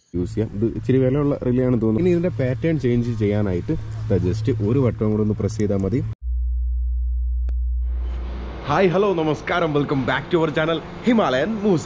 Use ചെയ്യാം ഇത് ഇച്ചിരി വിലയുള്ള റിലേ ആണെന്ന് തോന്നുന്നു ഇനി ഇതിന്റെ പാറ്റേൺ ചേഞ്ച് ചെയ്യാനായിട്ട് ജസ്റ്റ് ഒരു വട്ടം കൂടെ ഒന്ന് പ്രസ് ചെയ്താൽ മതി ഹായ് ഹലോ നമസ്കാരം welcome back to our channel Himalayan Moosa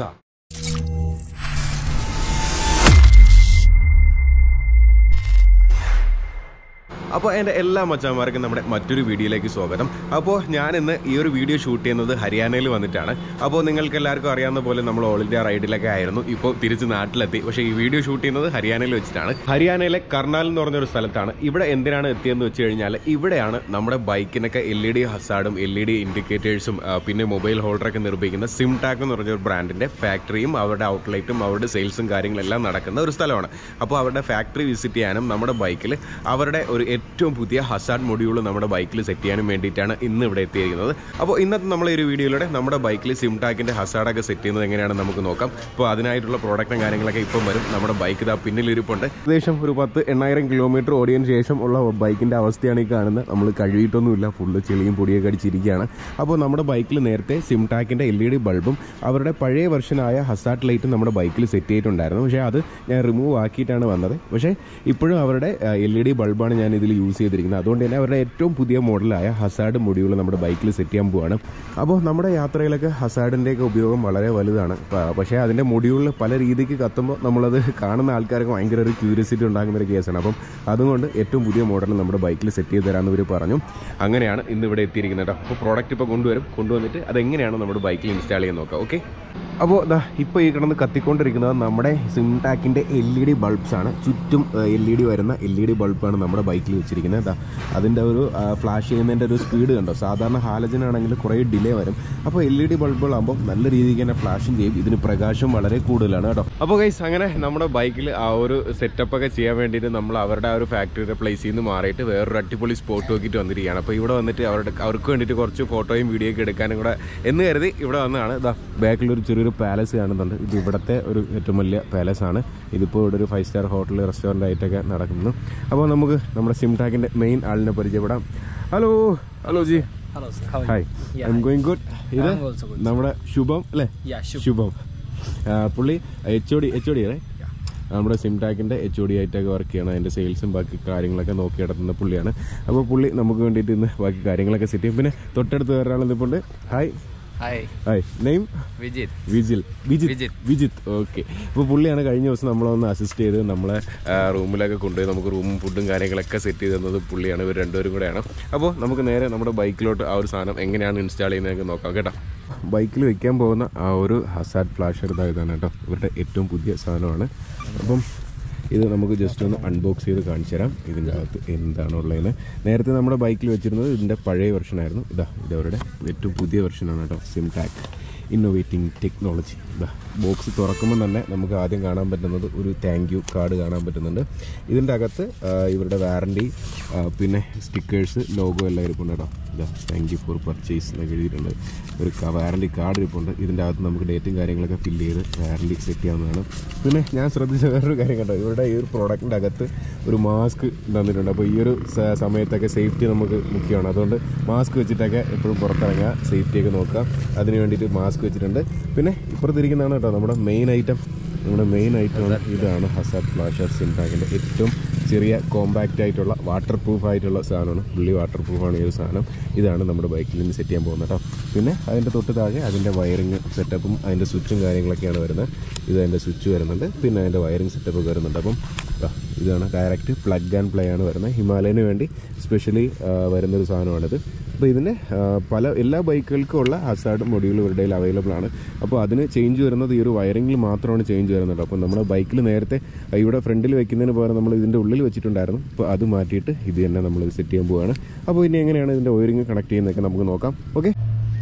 അപ്പോൾ എൻ്റെ എല്ലാ മച്ചാന്മാർക്കും നമ്മുടെ മറ്റൊരു വീഡിയോയിലേക്ക് സ്വാഗതം അപ്പോൾ ഞാൻ ഇന്ന് ഈ ഒരു വീഡിയോ ഷൂട്ട് ചെയ്യുന്നത് ഹരിയാനയിൽ വന്നിട്ടാണ് അപ്പോൾ നിങ്ങൾക്ക് എല്ലാവർക്കും അറിയാവുന്ന പോലെ നമ്മൾ ഓൾ ഇന്ത്യ റൈഡിലൊക്കെ ആയിരുന്നു ഇപ്പോൾ തിരിച്ച് നാട്ടിലെത്തി പക്ഷേ ഈ വീഡിയോ ഷൂട്ട് ചെയ്യുന്നത് ഹരിയാനയിൽ വെച്ചിട്ടാണ് ഹരിയാനയിലെ കർണാൽ എന്ന് പറഞ്ഞൊരു സ്ഥലത്താണ് ഇവിടെ എന്തിനാണ് എത്തിയെന്ന് വെച്ച് കഴിഞ്ഞാൽ ഇവിടെയാണ് നമ്മുടെ ബൈക്കിനൊക്കെ എൽ ഇ ഡി ഹസാർഡും എൽ ഇ ഡി ഇൻഡിക്കേറ്റേഴ്സും പിന്നെ മൊബൈൽ ഹോൾഡറൊക്കെ നിർമ്മിക്കുന്ന സിംടാക് എന്ന് പറഞ്ഞൊരു ബ്രാൻഡിൻ്റെ ഫാക്ടറിയും അവരുടെ ഔട്ട്ലെറ്റും അവരുടെ സെയിൽസും കാര്യങ്ങളെല്ലാം നടക്കുന്ന ഒരു സ്ഥലമാണ് അപ്പോൾ അവരുടെ ഫാക്ടറി വിസിറ്റ് ചെയ്യാനും നമ്മുടെ ബൈക്കിൽ അവരുടെ ഒരു ഏറ്റവും പുതിയ ഹസാർഡ് മൊഡ്യൂൾ നമ്മുടെ ബൈക്കിൽ സെറ്റ് ചെയ്യാനും വേണ്ടിയിട്ടാണ് ഇന്ന് ഇവിടെ എത്തിയിരിക്കുന്നത് അപ്പോൾ ഇന്നത്തെ നമ്മൾ ഈ ഒരു വീഡിയോയിലൂടെ നമ്മുടെ ബൈക്കിൽ സിംടാക്കിൻ്റെ ഹസാർഡൊക്കെ സെറ്റ് ചെയ്യുന്നത് എങ്ങനെയാണെന്ന് നമുക്ക് നോക്കാം അപ്പോൾ അതിനായിട്ടുള്ള പ്രോഡക്റ്റും കാര്യങ്ങളൊക്കെ ഇപ്പം വരും നമ്മുടെ ബൈക്ക് ഇതാ പിന്നിലിരിപ്പുണ്ട് ഏകദേശം ഒരു പത്ത് എണ്ണായിരം കിലോമീറ്റർ ഓടിയതിന് ശേഷം ഉള്ള ബൈക്കിൻ്റെ അവസ്ഥയാണ് ഈ കാണുന്നത് നമ്മൾ കഴുകിയിട്ടൊന്നുമില്ല ഫുള്ള് ചെളിയും പൊടിയൊക്കെ അടിച്ചിരിക്കുകയാണ് അപ്പോൾ നമ്മുടെ ബൈക്കിൽ നേരത്തെ സിംടാക്കിൻ്റെ എൽ ഇ ഡി ബൾബും അവരുടെ പഴയ വെർഷനായ ഹസാർട്ട് ലൈറ്റും നമ്മുടെ ബൈക്കിൽ സെറ്റ് ചെയ്തിട്ടുണ്ടായിരുന്നു പക്ഷേ അത് ഞാൻ റിമൂവ് ആക്കിയിട്ടാണ് വന്നത് പക്ഷേ ഇപ്പോഴും അവരുടെ എൽ ഇ ഡി ബൾബാണ് ഞാൻ ഇതിൽ യൂസ് ചെയ്തിരിക്കുന്നത് അതുകൊണ്ട് തന്നെ അവരുടെ ഏറ്റവും പുതിയ മോഡലായ ഹസാർഡ് മൊഡ്യൂൾ നമ്മുടെ ബൈക്കിൽ സെറ്റ് ചെയ്യാൻ പോവാണ് അപ്പോൾ നമ്മുടെ യാത്രയിലൊക്കെ ഹസാർഡിൻ്റെയൊക്കെ ഉപയോഗം വളരെ വലുതാണ് പ- പക്ഷേ അതിൻ്റെ മൊഡ്യൂളിൽ പല രീതിക്ക് കത്തുമ്പോൾ നമ്മളത് കാണുന്ന ആൾക്കാർക്ക് ഭയങ്കര ഒരു ക്യൂരിയസിറ്റി ഉണ്ടാകുന്ന ഒരു കേസാണ് അപ്പം അതുകൊണ്ട് ഏറ്റവും പുതിയ മോഡൽ നമ്മുടെ ബൈക്കിൽ സെറ്റ് ചെയ്ത് തരാമെന്ന് ഇവർ പറഞ്ഞു അങ്ങനെയാണ് ഇന്ന് ഇവിടെ എത്തിയിരിക്കുന്നത് കേട്ടോ അപ്പോൾ പ്രോഡക്റ്റ് ഇപ്പോൾ കൊണ്ടുവരും കൊണ്ടുവന്നിട്ട് അതെങ്ങനെയാണ് നമ്മുടെ ബൈക്കിൽ ഇൻസ്റ്റാൾ ചെയ്യാൻ നോക്കാം ഓക്കെ അപ്പോൾ ദാ ഇപ്പോൾ ഈ കിടന്ന് കത്തിക്കൊണ്ടിരിക്കുന്നത് നമ്മുടെ സിംടാക്കിൻ്റെ എൽ ഇ ഡി ബൾബ്സ് ആണ് ചുറ്റും എൽ ഇ ഡി വരുന്ന എൽ ഇ ഡി ബൾബാണ് നമ്മുടെ ബൈക്കിൽ വെച്ചിരിക്കുന്നത് ദാ അതിൻ്റെ ഒരു ഫ്ലാഷ് ചെയ്യുന്നതിൻ്റെ ഒരു സ്പീഡ് കണ്ടോ സാധാരണ ഹാലജൻ ആണെങ്കിൽ കുറേ ഡിലേ വരും അപ്പോൾ എൽ ഇ ഡി ബൾബുകളാകുമ്പോൾ നല്ല രീതിക്ക് തന്നെ ഫ്ലാഷും ചെയ്യും ഇതിന് പ്രകാശം വളരെ കൂടുതലാണ് കേട്ടോ അപ്പോൾ ഗൈസ് അങ്ങനെ നമ്മുടെ ബൈക്കിൽ ആ ഒരു സെറ്റപ്പ് ഒക്കെ ചെയ്യാൻ വേണ്ടിയിട്ട് നമ്മൾ അവരുടെ ആ ഒരു ഫാക്ടറിയുടെ പ്ലേസിൽ നിന്ന് മാറിയിട്ട് വേറൊരു അടിപൊളി സ്പോട്ട് നോക്കിയിട്ട് വന്നിരിക്കുകയാണ് അപ്പോൾ ഇവിടെ വന്നിട്ട് അവരുടെ അവർക്ക് വേണ്ടിയിട്ട് കുറച്ച് ഫോട്ടോയും വീഡിയോ ഒക്കെ എടുക്കാനും കൂടെ എന്ന് കരുതി ഇവിടെ വന്നതാണ് ഇതാ ബാക്കിലൊരു ചെറിയൊരു പാലസ് കാണുന്നുണ്ട് ഇത് ഇവിടുത്തെ ഒരു ഏറ്റവും വലിയ പാലസ് ആണ് ഇതിപ്പോൾ ഇവിടെ ഒരു ഫൈവ് സ്റ്റാർ ഹോട്ടൽ റെസ്റ്റോറൻ്റ് ആയിട്ടൊക്കെ നടക്കുന്നു അപ്പോൾ നമുക്ക് നമ്മുടെ സിംടാക്കിൻ്റെ മെയിൻ ആളിനെ പരിചയപ്പെടാം hello hello ji Hello, sir. How are hi you? I am going good ഇത് I'm also good. നമ്മുടെ ശുഭം അല്ലേ Yeah, Shubh. ശുഭം ആ, പുള്ളി H O D H O D അല്ലേ നമ്മുടെ സിംടാക്കിൻ്റെ എച്ച് ഒ ഡി ആയിട്ടൊക്കെ വർക്ക് ചെയ്യണം അതിൻ്റെ സെയിൽസും ബാക്കി കാര്യങ്ങളൊക്കെ നോക്കി നടത്തുന്ന പുള്ളിയാണ് അപ്പോൾ പുള്ളി നമുക്ക് വേണ്ടിയിട്ട് ഇന്ന് ബാക്കി കാര്യങ്ങളൊക്കെ സെറ്റ് ചെയ്യും പിന്നെ തൊട്ടടുത്ത് വേറൊരാൾ നിൽപ്പുണ്ട് hi Hi, hi name Vijit. Vijil Vijith Vijith. Vijith okay അപ്പോൾ പുള്ളിയാണ് കഴിഞ്ഞ ദിവസം നമ്മളൊന്ന് അസിസ്റ്റ് ചെയ്ത് നമ്മളെ ആ, റൂമിലൊക്കെ കൊണ്ടുപോയി നമുക്ക് റൂമും ഫുഡും കാര്യങ്ങളൊക്കെ സെറ്റ് ചെയ്ത് തന്നത് പുള്ളിയാണ് ഇവർ രണ്ടുപേരും കൂടെയാണ് അപ്പോൾ നമുക്ക് നേരെ നമ്മുടെ ബൈക്കിലോട്ട് ആ ഒരു സാധനം എങ്ങനെയാണ് ഇൻസ്റ്റാൾ ചെയ്യുന്നതൊക്കെ നോക്കാം കേട്ടോ ബൈക്കിൽ വെക്കാൻ പോകുന്ന ആ ഒരു ഹസാഡ് ഫ്ലാഷർ ഇതാണ് കേട്ടോ ഇവരുടെ ഏറ്റവും പുതിയ സാധനമാണ് അപ്പം ഇത് നമുക്ക് ജസ്റ്റ് ഒന്ന് അൺബോക്സ് ചെയ്ത് കാണിച്ചു തരാം ഇതിൻ്റെ അകത്ത് എന്താണ് ഉള്ളതെന്ന് നേരത്തെ നമ്മുടെ ബൈക്കിൽ വെച്ചിരുന്നത് ഇതിൻ്റെ പഴയ വെർഷനായിരുന്നു ഇതാ ഇത് അവരുടെ ഏറ്റവും പുതിയ വെർഷനാണ് കേട്ടോ സിംടാക് ഇന്നോവേറ്റിംഗ് ടെക്നോളജി ഇതാ ബോക്സ് തുറക്കുമ്പോൾ തന്നെ നമുക്ക് ആദ്യം കാണാൻ പറ്റുന്നത് ഒരു താങ്ക് യു കാർഡ് കാണാൻ പറ്റുന്നുണ്ട് ഇതിൻ്റെ അകത്ത് ആ, ഇവരുടെ വാറണ്ടി പിന്നെ സ്റ്റിക്കേഴ്സ് ലോഗോ എല്ലാം ഇരിപ്പുണ്ട് കേട്ടോ ഇതാ താങ്ക് യു ഫോർ പർച്ചേസ് എന്നൊക്കെ എഴുതിയിട്ടുണ്ട് ഒരു വാറണ്ടി കാർഡ് ഇരിപ്പുണ്ട് ഇതിൻ്റെ അകത്ത് നമുക്ക് ഡേറ്റും കാര്യങ്ങളൊക്കെ ഫില്ല് ചെയ്ത് വാറണ്ടി സെറ്റ് ചെയ്യാവുന്നതാണ് പിന്നെ ഞാൻ ശ്രദ്ധിച്ച വേറൊരു കാര്യം കണ്ടോ ഇവരുടെ ഈ ഒരു പ്രോഡക്റ്റിൻ്റെ അകത്ത് ഒരു മാസ്ക് തന്നിട്ടുണ്ട് അപ്പോൾ ഈ ഒരു സ- സമയത്തൊക്കെ സേഫ്റ്റി നമുക്ക് മുഖ്യമാണ് അതുകൊണ്ട് മാസ്ക് വെച്ചിട്ടൊക്കെ എപ്പോഴും പുറത്തിറങ്ങുക സേഫ്റ്റിയൊക്കെ നോക്കുക അതിന് വേണ്ടിയിട്ട് മാസ്ക് വെച്ചിട്ടുണ്ട് പിന്നെ ഇപ്പുറത്തിരിക്കുന്നതാണ് കേട്ടോ നമ്മുടെ മെയിൻ ഐറ്റം നമ്മുടെ മെയിൻ ഐറ്റം ഇതാണ് ഹസാഡ് ഫ്ലാഷർ സിംടാക്കിൻ്റെ ഏറ്റവും ചെറിയ കോമ്പാക്റ്റ് ആയിട്ടുള്ള വാട്ടർ പ്രൂഫ് ആയിട്ടുള്ള സാധനമാണ് പുള്ളി വാട്ടർ പ്രൂഫാണ് ഈ ഒരു സാധനം ഇതാണ് നമ്മുടെ ബൈക്കിൽ നിന്ന് സെറ്റ് ചെയ്യാൻ പോകുന്നത് കേട്ടോ പിന്നെ അതിൻ്റെ തൊട്ട് താഴെ അതിൻ്റെ വയറിങ് സെറ്റപ്പും അതിൻ്റെ സ്വിച്ചും കാര്യങ്ങളൊക്കെയാണ് വരുന്നത് ഇത് അതിൻ്റെ സ്വിച്ച് വരുന്നുണ്ട് പിന്നെ അതിൻ്റെ വയറിങ് സെറ്റപ്പ് വരുന്നുണ്ട് അപ്പം ദാ ഇതാണ് ഡയറക്റ്റ് പ്ലഗ് ആൻഡ് പ്ലേ ആണ് വരുന്നത് ഹിമാലയന് വേണ്ടി സ്പെഷ്യലി വരുന്നൊരു സാധനമാണിത് അപ്പോൾ ഇതിൻ്റെ ആ, പല എല്ലാ ബൈക്കുകൾക്കും ഉള്ള ഹസാർഡ് മൊഡ്യൂൾ ഇവരുടെ അവൈലബിൾ ആണ് അപ്പോൾ അതിന് ചേഞ്ച് വരുന്നത് ഈ ഒരു വയറിങ്ങിൽ മാത്രമാണ് ചേഞ്ച് വരുന്നത് അപ്പോൾ നമ്മുടെ ബൈക്കിൽ നേരത്തെ ഇവിടെ ഫ്രണ്ടിൽ വെക്കുന്നതിന് പകരം നമ്മൾ ഇതിൻ്റെ ഉള്ളിൽ വെച്ചിട്ടുണ്ടായിരുന്നു അപ്പോൾ അത് മാറ്റിയിട്ട് ഇത് തന്നെ നമ്മൾ സെറ്റ് ചെയ്യാൻ പോവുകയാണ് അപ്പോൾ ഇനി എങ്ങനെയാണ് ഇതിൻ്റെ വയറിങ് കണക്ട് ചെയ്യുന്നതൊക്കെ നമുക്ക് നോക്കാം ഓക്കെ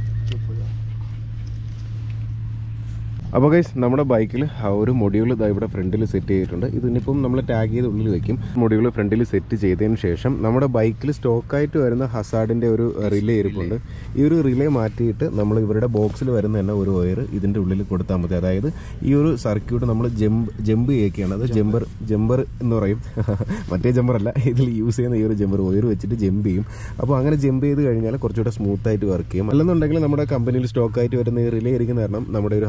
അപ്പോൾ ഗൈസ് നമ്മുടെ ബൈക്കിൽ ആ ഒരു മൊഡ്യൂൾ ഇതാ ഇവിടെ ഫ്രണ്ടിൽ സെറ്റ് ചെയ്തിട്ടുണ്ട് ഇതിനിപ്പം നമ്മൾ ടാഗ് ചെയ്ത് ഉള്ളിൽ വെക്കും മൊഡ്യൂൾ ഫ്രണ്ടിൽ സെറ്റ് ചെയ്തതിന് ശേഷം നമ്മുടെ ബൈക്കിൽ സ്റ്റോക്കായിട്ട് വരുന്ന ഹസാഡിൻ്റെ ഒരു റിലേ ഇരിപ്പുണ്ട് ഈ ഒരു റിലേ മാറ്റിയിട്ട് നമ്മൾ ഇവരുടെ ബോക്സിൽ വരുന്ന തന്നെ ഒരു വയർ ഇതിൻ്റെ ഉള്ളിൽ കൊടുത്താൽ മതി അതായത് ഈ ഒരു സർക്യൂട്ട് നമ്മൾ ജമ്പ് ജമ്പ് ചെയ്യൊക്കെയാണ് അത് ജമ്പർ ജമ്പർ എന്ന് പറയും മറ്റേ ജമ്പർ അല്ല ഇതിൽ യൂസ് ചെയ്യുന്ന ഈ ഒരു ജമ്പർ വയർ വെച്ചിട്ട് ജമ്പ് ചെയ്യും അപ്പോൾ അങ്ങനെ ജമ്പ് ചെയ്ത് കഴിഞ്ഞാൽ കുറച്ചുകൂടെ സ്മൂത്ത് ആയിട്ട് വർക്ക് ചെയ്യും അല്ലെന്നുണ്ടെങ്കിൽ നമ്മുടെ കമ്പനിയിൽ സ്റ്റോക്ക് ആയിട്ട് വരുന്ന ഈ റിലേ ഇരിക്കുന്ന കാരണം നമ്മുടെ ഒരു ഹസാഡ് പ്രോബ്ലം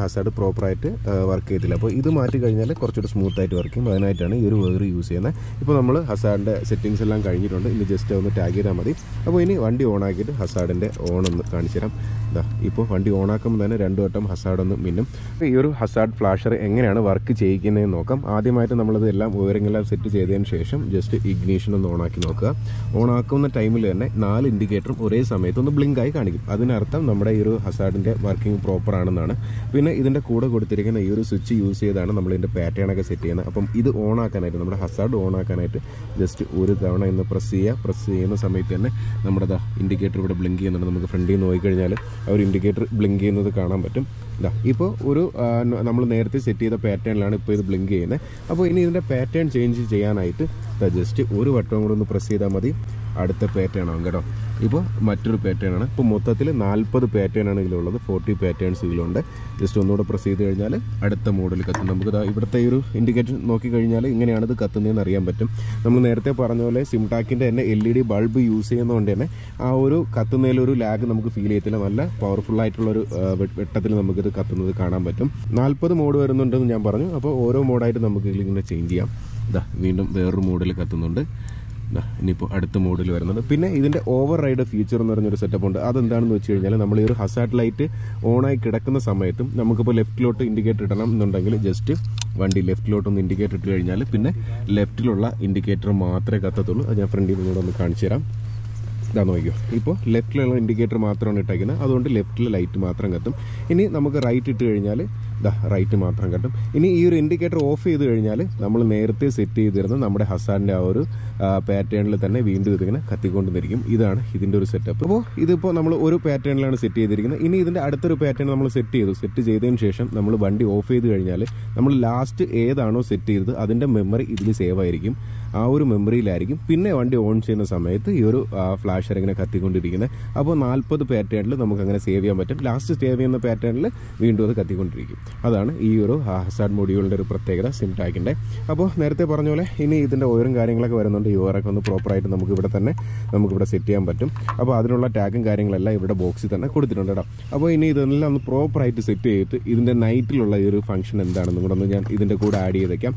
പ്രോപ്പറായിട്ട് വർക്ക് ചെയ്തില്ല അപ്പോൾ ഇത് മാറ്റി കഴിഞ്ഞാൽ കുറച്ചുകൂടി സ്മൂത്ത് ആയിട്ട് വർക്ക് ചെയ്യും അതിനായിട്ടാണ് ഈ ഒരു വേർ യൂസ് ചെയ്യുന്നത് ഇപ്പോൾ നമ്മൾ ഹസാഡിൻ്റെ സെറ്റിങ്സ് എല്ലാം കഴിഞ്ഞിട്ടുണ്ട് ഇനി ജസ്റ്റ് ഒന്ന് ടാഗ് ചെയ്താൽ മതി അപ്പോൾ ഇനി വണ്ടി ഓൺ ആക്കിയിട്ട് ഹസാഡിൻ്റെ ഓൺ ഒന്ന് കാണിച്ചു തരാം ഇതാ ഇപ്പോൾ വണ്ടി ഓൺ ആക്കുമ്പോൾ തന്നെ രണ്ട് വട്ടം ഹസാഡ് ഒന്ന് മിന്നും അപ്പോൾ ഈ ഒരു ഹസാഡ് ഫ്ലാഷർ എങ്ങനെയാണ് വർക്ക് ചെയ്യിക്കുന്നതെന്ന് നോക്കാം ആദ്യമായിട്ട് നമ്മളത് എല്ലാം വയറിംഗ് എല്ലാം സെറ്റ് ചെയ്തതിന് ശേഷം ജസ്റ്റ് ഇഗ്നീഷൻ ഒന്ന് ഓൺ ആക്കി നോക്കുക ഓൺ ആക്കുന്ന ടൈമിൽ തന്നെ നാല് ഇൻഡിക്കേറ്ററും ഒരേ സമയത്ത് ഒന്ന് ബ്ലിങ്ക് ആയി കാണിക്കും അതിനർത്ഥം നമ്മുടെ ഈ ഒരു ഹസാഡിൻ്റെ വർക്കിംഗ് പ്രോപ്പർ ആണെന്നാണ് പിന്നെ ഇതിൻ്റെ കൂടെ കൊടുത്തിരിക്കുന്ന ഈ ഒരു സ്വിച്ച് യൂസ് ചെയ്താണ് നമ്മൾ ഇതിൻ്റെ പാറ്റേൺ ഒക്കെ സെറ്റ് ചെയ്യുന്നത് അപ്പം ഇത് ഓൺ ആക്കാനായിട്ട് നമ്മുടെ ഹസാഡ് ഓൺ ആക്കാനായിട്ട് ജസ്റ്റ് ഒരു തവണ ഇന്ന് പ്രസ് ചെയ്യുക പ്രസ് ചെയ്യുന്ന സമയത്ത് തന്നെ നമ്മുടെ ഇൻഡിക്കേറ്റർ ഇവിടെ ബ്ലിങ്ക് ചെയ്യുന്നുണ്ട് നമുക്ക് ഫ്രണ്ടിൽ നിന്ന് നോക്കിക്കഴിഞ്ഞാൽ ആ ഒരു ഇൻഡിക്കേറ്റർ ബ്ലിങ്ക് ചെയ്യുന്നത് കാണാൻ പറ്റും ഇതാ ഇപ്പോൾ ഒരു നമ്മൾ നേരത്തെ സെറ്റ് ചെയ്ത പാറ്റേണിലാണ് ഇപ്പോൾ ഇത് ബ്ലിങ്ക് ചെയ്യുന്നത് അപ്പോൾ ഇനി ഇതിൻ്റെ പാറ്റേൺ ചേഞ്ച് ചെയ്യാനായിട്ട് ജസ്റ്റ് ഒരു വട്ടം കൂടെ ഒന്ന് പ്രസ് ചെയ്താൽ മതി അടുത്ത പാറ്റേൺ ആവും കേട്ടോ ഇപ്പോൾ മറ്റൊരു പാറ്റേൺ ആണ് ഇപ്പോൾ മൊത്തത്തിൽ നാൽപ്പത് പാറ്റേൺ ആണ് ഇതിലുള്ളത് ഫോർട്ടി പാറ്റേൺസ് ഇതിലുണ്ട് ജസ്റ്റ് ഒന്നുകൂടെ പ്രസ് ചെയ്ത് കഴിഞ്ഞാൽ അടുത്ത മോഡൽ കത്തും നമുക്ക് ദാ ഇവിടുത്തെ ഈ ഒരു ഇൻഡിക്കേറ്റർ നോക്കിക്കഴിഞ്ഞാൽ ഇങ്ങനെയാണ് ഇത് കത്തുന്നതെന്ന് അറിയാൻ പറ്റും നമ്മൾ നേരത്തെ പറഞ്ഞ പോലെ സിംടാക്കിൻ്റെ തന്നെ L E D bulb use ചെയ്യുന്നതുകൊണ്ട് തന്നെ ആ ഒരു കത്തുന്നതിലൊരു ലാഗ് നമുക്ക് ഫീൽ ചെയ്യത്തില്ല നല്ല പവർഫുൾ ആയിട്ടുള്ളൊരു വെട്ടത്തിൽ നമുക്കിത് കത്തുന്നത് കാണാൻ പറ്റും നാൽപ്പത് മോഡ് വരുന്നുണ്ടെന്ന് ഞാൻ പറഞ്ഞു അപ്പോൾ ഓരോ മോഡായിട്ട് നമുക്ക് ഇതിലിങ്ങനെ ചേഞ്ച് ചെയ്യാം ഇതാ വീണ്ടും വേറൊരു മോഡിൽ കത്തുന്നുണ്ട് ദാ ഇനിയിപ്പോൾ അടുത്ത മോഡിൽ വരുന്നുണ്ട് പിന്നെ ഇതിൻ്റെ ഓവർ റൈഡ് ഫീച്ചർ എന്ന് പറഞ്ഞൊരു സെറ്റപ്പ് ഉണ്ട് അതെന്താണെന്ന് വെച്ച് കഴിഞ്ഞാൽ നമ്മൾ ഈ ഒരു ഹസാറ്റ് ലൈറ്റ് ഓണായി കിടക്കുന്ന സമയത്തും നമുക്കിപ്പോൾ ലെഫ്റ്റിലോട്ട് ഇൻഡിക്കേറ്റർ ഇടണം എന്നുണ്ടെങ്കിൽ ജസ്റ്റ് വണ്ടി ലെഫ്റ്റിലോട്ട് ഒന്ന് ഇൻഡിക്കേറ്റർ ഇട്ട് കഴിഞ്ഞാൽ പിന്നെ ലെഫ്റ്റിലുള്ള ഇൻഡിക്കേറ്റർ മാത്രമേ കത്തത്തുള്ളൂ അത് ഞാൻ ഫ്രണ്ടിൽ നിന്നൂടെ ഒന്ന് കാണിച്ചു തരാം ഇതാ നോക്കിയോ ഇപ്പോൾ ലെഫ്റ്റിലുള്ള ഇൻഡിക്കേറ്റർ മാത്രമാണ് ഇട്ടേക്കുന്നത് അതുകൊണ്ട് ലെഫ്റ്റിൽ ലൈറ്റ് മാത്രം കത്തും ഇനി നമുക്ക് റൈറ്റ് ഇട്ട് കഴിഞ്ഞാൽ ഇതാ റൈറ്റ് മാത്രം കത്തും ഇനി ഈ ഒരു ഇൻഡിക്കേറ്റർ ഓഫ് ചെയ്ത് കഴിഞ്ഞാൽ നമ്മൾ നേരത്തെ സെറ്റ് ചെയ്തിരുന്ന നമ്മുടെ ഹസാറിൻ്റെ ആ ഒരു പാറ്റേണിൽ തന്നെ വീണ്ടും ഇതിങ്ങനെ കത്തിക്കൊണ്ടിരിക്കും ഇതാണ് ഇതിൻ്റെ ഒരു സെറ്റപ്പ് അപ്പോൾ ഇതിപ്പോൾ നമ്മൾ ഒരു പാറ്റേണിലാണ് സെറ്റ് ചെയ്തിരിക്കുന്നത് ഇനി ഇതിൻ്റെ അടുത്തൊരു പാറ്റേൺ നമ്മൾ സെറ്റ് ചെയ്തു സെറ്റ് ചെയ്തതിന് ശേഷം നമ്മൾ വണ്ടി ഓഫ് ചെയ്ത് കഴിഞ്ഞാൽ നമ്മൾ ലാസ്റ്റ് ഏതാണോ സെറ്റ് ചെയ്തത് അതിൻ്റെ മെമ്മറി ഇതിൽ സേവ് ആയിരിക്കും ആ ഒരു മെമ്മറിയിലായിരിക്കും പിന്നെ വണ്ടി ഓൺ ചെയ്യുന്ന സമയത്ത് ഈ ഒരു ഫ്ലാഷർ ഇങ്ങനെ കത്തിക്കൊണ്ടിരിക്കുന്നത് അപ്പോൾ നാൽപ്പത് പാറ്റേണിൽ നമുക്ക് അങ്ങനെ സേവ് ചെയ്യാൻ പറ്റും ലാസ്റ്റ് സേവ് ചെയ്യുന്ന പാറ്റേണിൽ വീണ്ടും അത് കത്തിക്കൊണ്ടിരിക്കും അതാണ് ഈ ഒരു ഹസാഡ് മൊഡ്യൂളിൻ്റെ ഒരു പ്രത്യേകത സിംടാക്കിൻ്റെ അപ്പോൾ നേരത്തെ പറഞ്ഞ പോലെ ഇനി ഇതിൻ്റെ ഓയറും കാര്യങ്ങളൊക്കെ വരുന്നുണ്ട് ഈ ഓയറൊക്കെ ഒന്ന് പ്രോപ്പറായിട്ട് നമുക്ക് ഇവിടെ തന്നെ നമുക്കിവിടെ സെറ്റ് ചെയ്യാൻ പറ്റും അപ്പോൾ അതിനുള്ള ടാഗും കാര്യങ്ങളെല്ലാം ഇവിടെ ബോക്സിൽ തന്നെ കൊടുത്തിട്ടുണ്ട് കേട്ടോ അപ്പോൾ ഇനി ഇതെല്ലാം ഒന്ന് പ്രോപ്പറായിട്ട് സെറ്റ് ചെയ്തിട്ട് ഇതിൻ്റെ നൈറ്റിലുള്ള ഈ ഒരു ഫംഗ്ഷൻ എന്താണെന്നും കൂടെ ഒന്ന് ഞാൻ ഇതിൻ്റെ കൂടെ ആഡ് ചെയ്തേക്കാം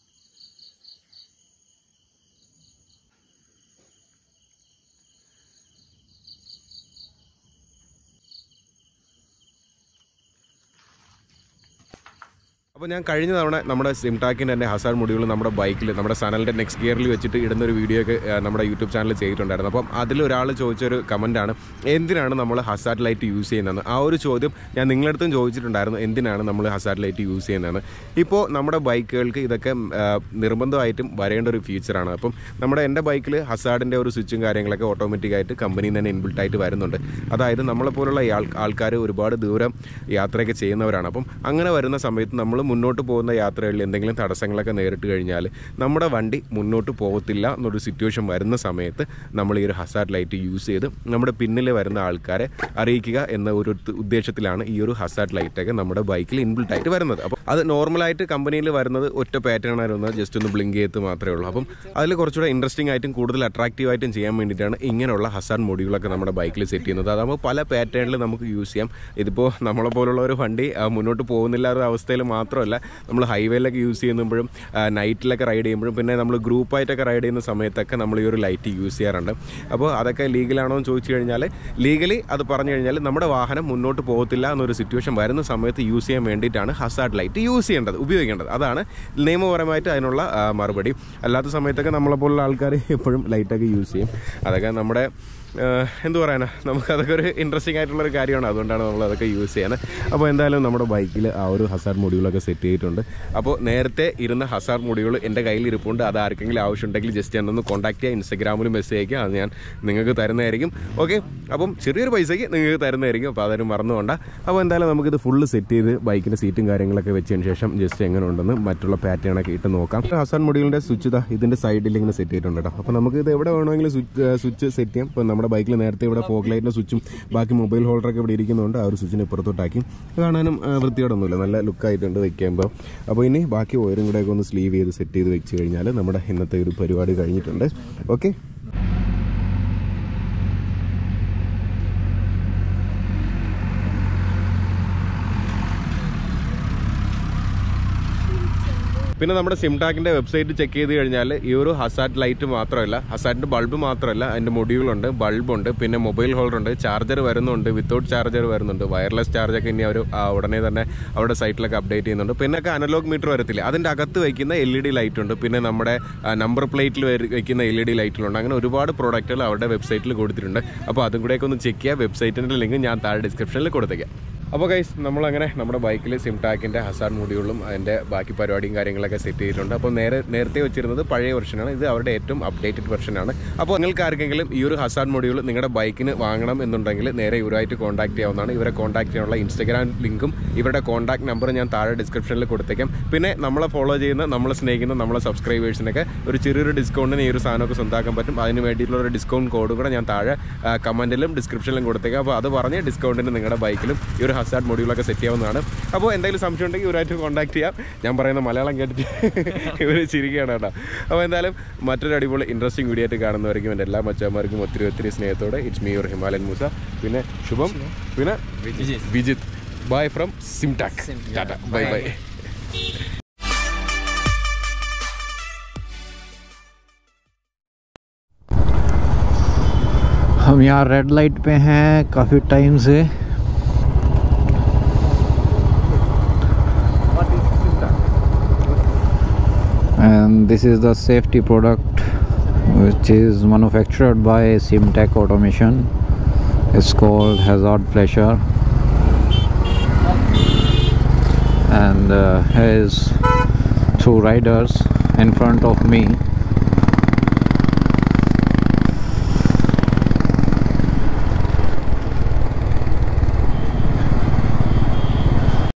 അപ്പോൾ ഞാൻ കഴിഞ്ഞ തവണ നമ്മുടെ സിംടാക്കിൻ്റെ തന്നെ ഹസാർ മൊഡ്യൂൾ നമ്മുടെ ബൈക്കിൽ നമ്മുടെ സനലിൻ്റെ നെക്സ്റ്റ് ഗിയറിൽ വെച്ചിട്ട് ഇടുന്ന ഒരു വീഡിയോ ഒക്കെ ആ, നമ്മുടെ യൂട്യൂബ് ചാനലിൽ ചെയ്തിട്ടുണ്ടായിരുന്നു അപ്പം അതിലൊരാൾ ചോദിച്ചൊരു കമൻറ്റാണ് എന്തിനാണ് നമ്മൾ ഹസാറ്റ് ലൈറ്റ് യൂസ് ചെയ്യുന്നതെന്ന് ആ ഒരു ചോദ്യം ഞാൻ നിങ്ങളടുത്തും ചോദിച്ചിട്ടുണ്ടായിരുന്നു എന്തിനാണ് നമ്മൾ ഹസാറ്റ് ലൈറ്റ് യൂസ് ചെയ്യുന്നതെന്ന് ഇപ്പോൾ നമ്മുടെ ബൈക്കുകൾക്ക് ഇതൊക്കെ ആ, നിർബന്ധമായിട്ടും വരേണ്ട ഒരു ഫീച്ചറാണ് അപ്പം നമ്മുടെ എൻ്റെ ബൈക്കിൽ ഹസാഡിൻ്റെ ഒരു സ്വിച്ചും കാര്യങ്ങളൊക്കെ ഓട്ടോമാറ്റിക്കായിട്ട് കമ്പനിയിൽ തന്നെ ഇൻബിൽട്ട് ആയിട്ട് വരുന്നുണ്ട് അതായത് നമ്മളെപ്പോലുള്ള ആൾ ആൾക്കാർ ഒരുപാട് ദൂരം യാത്രയൊക്കെ ചെയ്യുന്നവരാണ് അപ്പം അങ്ങനെ വരുന്ന സമയത്ത് നമ്മൾ മുന്നോട്ട് പോകുന്ന യാത്രകളിൽ എന്തെങ്കിലും തടസ്സങ്ങളൊക്കെ നേരിട്ട് കഴിഞ്ഞാൽ നമ്മുടെ വണ്ടി മുന്നോട്ട് പോകത്തില്ല എന്നൊരു സിറ്റുവേഷൻ വരുന്ന സമയത്ത് നമ്മൾ ഈ ഒരു ഹസാർഡ് ലൈറ്റ് യൂസ് ചെയ്ത് നമ്മുടെ പിന്നിൽ വരുന്ന ആൾക്കാരെ അറിയിക്കുക എന്ന ഒരു ഉദ്ദ- ഉദ്ദേശത്തിലാണ് ഈ ഒരു ഹസാർഡ് ലൈറ്റൊക്കെ നമ്മുടെ ബൈക്കിൽ ഇൻബിൽട്ട് ആയിട്ട് വരുന്നത് അപ്പോൾ അത് നോർമലായിട്ട് കമ്പനിയിൽ വരുന്നത് ഒറ്റ പാറ്റേൺ ആയിരുന്നത് ജസ്റ്റ് ഒന്ന് ബ്ലിങ്ക് ചെയ്ത് മാത്രമേ ഉള്ളൂ അപ്പം അതിൽ കുറച്ചുകൂടെ ഇൻട്രസ്റ്റിംഗ് ആയിട്ടും കൂടുതൽ അട്രാക്റ്റീവ് ആയിട്ടും ചെയ്യാൻ വേണ്ടിയിട്ടാണ് ഇങ്ങനെയുള്ള ഹസാർഡ് മൊഡ്യൂളൊക്കെ നമ്മുടെ ബൈക്കിൽ സെറ്റ് ചെയ്യുന്നത് അതാകുമ്പോൾ പല പാറ്റേണിൽ നമുക്ക് യൂസ് ചെയ്യാം ഇതിപ്പോൾ നമ്മളെ പോലുള്ള ഒരു വണ്ടി ആ, മുന്നോട്ട് പോകുന്നില്ലാത്ത അവസ്ഥയിൽ മാത്രമല്ല നമ്മൾ ഹൈവേയിലൊക്കെ യൂസ് ചെയ്യുമ്പോഴും നൈറ്റിലൊക്കെ റൈഡ് ചെയ്യുമ്പോഴും പിന്നെ നമ്മൾ ഗ്രൂപ്പായിട്ടൊക്കെ റൈഡ് ചെയ്യുന്ന സമയത്തൊക്കെ നമ്മൾ ഈ ഒരു ലൈറ്റ് യൂസ് ചെയ്യാറുണ്ട് അപ്പോൾ അതൊക്കെ ലീഗലാണോ എന്ന് ചോദിച്ചു കഴിഞ്ഞാൽ ലീഗലി അത് പറഞ്ഞു കഴിഞ്ഞാൽ നമ്മുടെ വാഹനം മുന്നോട്ട് പോകത്തില്ല എന്നൊരു സിറ്റുവേഷൻ വരുന്ന സമയത്ത് യൂസ് ചെയ്യാൻ വേണ്ടിയിട്ടാണ് ഹസാർഡ് ലൈറ്റ് യൂസ് ചെയ്യേണ്ടത് ഉപയോഗിക്കേണ്ടത് അതാണ് നിയമപരമായിട്ട് അതിനുള്ള ആ, മറുപടി അല്ലാത്ത സമയത്തൊക്കെ നമ്മളെപ്പോലുള്ള ആൾക്കാർ എപ്പോഴും ലൈറ്റൊക്കെ യൂസ് ചെയ്യും അതൊക്കെ നമ്മുടെ ഏഹ് എന്ത് പറയാനാ നമുക്ക് അതൊക്കെ ഒരു ഇൻട്രസ്റ്റിംഗ് ആയിട്ടുള്ള ഒരു കാര്യമാണ് അതുകൊണ്ടാണ് നമ്മൾ അതൊക്കെ യൂസ് ചെയ്യുന്നത് അപ്പോൾ എന്തായാലും നമ്മുടെ ബൈക്കിൽ ആ ഒരു ഹസാർ മൊഡ്യൂളൊക്കെ സെറ്റ് ചെയ്തിട്ടുണ്ട് അപ്പോൾ നേരത്തെ ഇരുന്ന ഹസാർ മൊഡ്യൂൾ എൻ്റെ കയ്യിൽ ഇരിപ്പുണ്ട് അത് ആർക്കെങ്കിലും ആവശ്യമുണ്ടെങ്കിൽ ജസ്റ്റ് എന്നൊന്ന് കോൺടാക്ട് ചെയ്യുക ഇൻസ്റ്റാഗ്രാമിൽ മെസ്സേജ് അയക്കുക അത് ഞാൻ നിങ്ങൾക്ക് തരുന്നതായിരിക്കും ഓക്കെ അപ്പം ചെറിയൊരു പൈസയ്ക്ക് നിങ്ങൾക്ക് തരുന്നതായിരിക്കും അപ്പോൾ അതൊരു മറന്നുകൊണ്ട അപ്പോൾ എന്തായാലും നമുക്കിത് ഫുള്ള് സെറ്റ് ചെയ്ത് ബൈക്കിൻ്റെ സീറ്റും കാര്യങ്ങളൊക്കെ വെച്ചതിന് ശേഷം ജസ്റ്റ് എങ്ങനെ ഉണ്ടെന്ന് മറ്റുള്ള പാറ്റേണൊക്കെ ഇട്ട് നോക്കാം ഹസാൻ മൊഡ്യൂളിൻ്റെ സ്വിച്ച് ഇതാ ഇതിൻ്റെ സൈഡിൽ ഇങ്ങനെ സെറ്റ് ചെയ്തിട്ടുണ്ട് കേട്ടോ അപ്പോൾ നമുക്ക് ഇത് എവിടെ വേണമെങ്കിലും സ്വിച്ച് സ്വിച്ച് സെറ്റ് ചെയ്യാം ഇപ്പോൾ നമ്മുടെ ബൈക്കിൽ നേരത്തെ ഇവിടെ ഫോഗ് ലൈറ്റിൻ്റെ സ്വിച്ചും ബാക്കി മൊബൈൽ ഹോൾഡറൊക്കെ ഇവിടെ ഇരിക്കുന്നതുകൊണ്ട് ആ ഒരു സ്വിച്ചിന് ഇപ്പുറത്തോട്ടാക്കി കാണാനും ആ, വൃത്തിയോടൊന്നുമില്ല നല്ല ലുക്കായിട്ടുണ്ട് വെക്കുമ്പോൾ അപ്പോൾ ഇനി ബാക്കി ഓയിലും കൂടെയൊക്കെ ഒന്ന് സ്ലീവ് ചെയ്ത് സെറ്റ് ചെയ്ത് വെച്ച് കഴിഞ്ഞാൽ നമ്മുടെ ഇന്നത്തെ ഒരു പരിപാടി കഴിഞ്ഞിട്ടുണ്ട് ഓക്കെ പിന്നെ നമ്മുടെ സിംടാക്കിൻ്റെ വെബ്സൈറ്റ് ചെക്ക് ചെയ്ത് കഴിഞ്ഞാൽ ഈ ഒരു ഹസാറ്റ് ലൈറ്റ് മാത്രമല്ല ഹസാറ്റിൻ്റെ ബൾബ് മാത്രമല്ല അതിൻ്റെ മൊഡ്യൂളുണ്ട് ബൾബുണ്ട് പിന്നെ മൊബൈൽ ഹോൾഡർ ഉണ്ട് ചാർജർ വരുന്നുണ്ട് വിത്തൗട്ട് ചാർജർ വരുന്നുണ്ട് വയർലെസ് ചാർജൊക്കെ ഇനി അവർ ഉടനെ തന്നെ അവിടെ സൈറ്റിലൊക്കെ അപ്ഡേറ്റ് ചെയ്യുന്നുണ്ട് പിന്നെ ഒക്കെ അനലോഗ് മീറ്റർ വരത്തില്ല അതിൻ്റെ അകത്ത് വയ്ക്കുന്ന എൽ ഇ ഡി ലൈറ്റ് ഉണ്ട് പിന്നെ നമ്മുടെ നമ്പർ പ്ലേറ്റിൽ വയ്ക്കുന്ന എൽ ഇ ഡി ലൈറ്റിലുണ്ട് അങ്ങനെ ഒരുപാട് പ്രോഡക്റ്റുകൾ അവരുടെ വെബ്സൈറ്റിൽ കൊടുത്തിട്ടുണ്ട് അപ്പോൾ അതും കൂടെയൊക്കെ ഒന്ന് ചെക്ക് ചെയ്യുക വെബ്സൈറ്റിൻ്റെ ലിങ്ക് ഞാൻ താഴെ ഡിസ്ക്രിപ്ഷനിൽ കൊടുത്തേക്കാം അപ്പോൾ ഗൈസ് നമ്മളങ്ങനെ നമ്മുടെ ബൈക്കിൽ സിംടാക്കിൻ്റെ ഹസാർഡ് മൊഡ്യൂളും അതിൻ്റെ ബാക്കി പരിപാടിയും കാര്യങ്ങളൊക്കെ സെറ്റ് ചെയ്തിട്ടുണ്ട് അപ്പോൾ നേരെ നേരത്തെ വെച്ചിരുന്നത് പഴയ വെർഷനാണ് ഇത് അവരുടെ ഏറ്റവും അപ്ഡേറ്റഡ് വെർഷനാണ് അപ്പോൾ നിങ്ങൾക്ക് ആർക്കെങ്കിലും ഈ ഒരു ഹസാർഡ് മൊഡ്യൂൾ നിങ്ങളുടെ ബൈക്കിന് വാങ്ങണം എന്നുണ്ടെങ്കിൽ നേരെ ഇവരുമായിട്ട് കോൺടാക്ട് ചെയ്യാവുന്നതാണ് ഇവരെ കോൺടാക്ട് ചെയ്യാനുള്ള ഇൻസ്റ്റഗ്രാം ലിങ്കും ഇവരുടെ കോൺടാക്ട് നമ്പർ ഞാൻ താഴെ ഡിസ്ക്രിപ്ഷനിൽ കൊടുത്തേക്കാം പിന്നെ നമ്മളെ ഫോളോ ചെയ്യുന്ന നമ്മളെ സ്നേഹിക്കുന്ന നമ്മളെ സബ്സ്ക്രൈബേഴ്സിനൊക്കെ ഒരു ചെറിയൊരു ഡിസ്കൗണ്ടിന് ഈ ഒരു സാധനമൊക്കെ സ്വന്താക്കാൻ പറ്റും അതിന് വേണ്ടിയിട്ടുള്ള ഒരു ഡിസ്കൗണ്ട് കോഡ് കൂടെ ഞാൻ താഴെ കമൻറ്റിലും ഡിസ്ക്രിപ്ഷനിലും കൊടുത്തേക്കാം അപ്പോൾ അത് പറഞ്ഞ് ഡിസ്കൗണ്ടിന് നിങ്ങളുടെ ബൈക്കിലും ഈ ഒരു ഹസാർഡ് മൊഡ്യൂളൊക്കെ സെറ്റ് ചെയ്യാവുന്നതാണ് അപ്പോൾ എന്തെങ്കിലും സംശയം ഉണ്ടെങ്കിൽ ഇവരായിട്ട് കോൺടാക്ട് ചെയ്യാം ഞാൻ പറയുന്ന മലയാളം കേട്ടിട്ട് ഇവർ ചിരിക്കുകയാണ് കേട്ടോ അപ്പോൾ എന്തായാലും മറ്റൊരു അടിപൊളി ഇൻട്രസ്റ്റിംഗ് വീഡിയോ ആയിട്ട് കാണുന്നവരിക്കും എൻ്റെ എല്ലാ മച്ചന്മാർക്കും ഒത്തിരി ഒത്തിരി സ്നേഹത്തോടെ it's me your Himalayan Moosa പിന്നെ ശുഭം പിന്നെ Vijith bye from Simtac tata bye bye हम यहाँ रेड लाइट पे हैं काफ़ी टाइम से and this is the safety product which is manufactured by Simtech Automation it's called Hazard Pleasure and uh, here is two riders in front of me